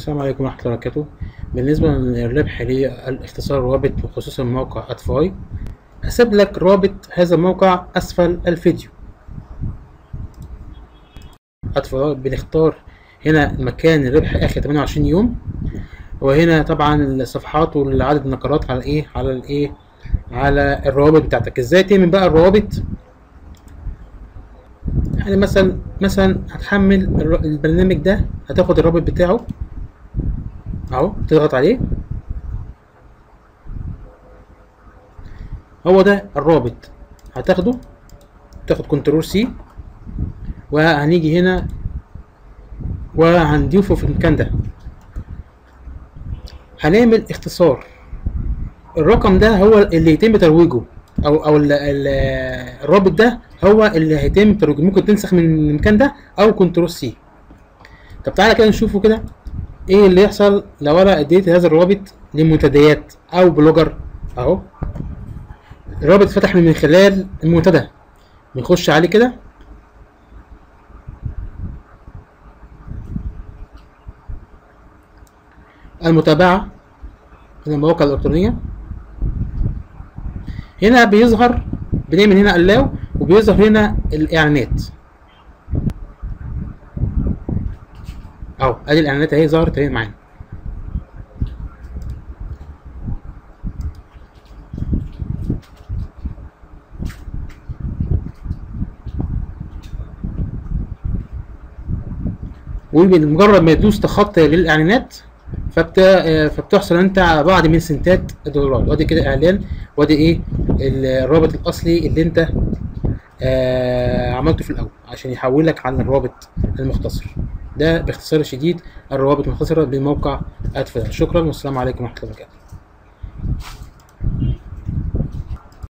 السلام عليكم ورحمة الله وبركاته بالنسبة للربح لاختصار رابط بخصوص الموقع أطفاي هسيب لك رابط هذا الموقع أسفل الفيديو أطفاي بنختار هنا مكان الربح آخر 28 يوم وهنا طبعا الصفحات والعدد النقرات على ايه على الايه على الروابط بتاعتك ازاي تعمل بقى الروابط يعني مثلا مثلا هتحمل الر- البرنامج ده هتاخد الرابط بتاعه اهو تضغط عليه هو ده الرابط هتاخده تاخد كنترول سي وهنيجي هنا وهنضيفه في المكان ده هنعمل اختصار الرقم ده هو اللي يتم ترويجه او او ال- ال- الرابط ده هو اللي هيتم ترويجه ممكن تنسخ من المكان ده او كنترول سي طب تعالى كده نشوفه كده ايه اللي يحصل لو انا اديت هذا الرابط لمنتديات او بلوجر اهو الرابط اتفتح من خلال المنتدى بنخش عليه كده المتابعة من المواقع الإلكترونية هنا بيظهر بنعمل هنا allow وبيظهر هنا الإعلانات أهو أدي الإعلانات أهي ظهرت أهي معانا وبمجرد ما يدوس تخطي للاعلانات فبت... آه، فبتحصل انت بعض من سنتات الدولارات وادي كده اعلان وادي ايه الرابط الاصلي اللي انت آه عملته في الاول عشان يحولك على الرابط المختصر ده باختصار شديد الروابط المختصره بموقع ادفع شكرا والسلام عليكم ورحمه الله وبركاته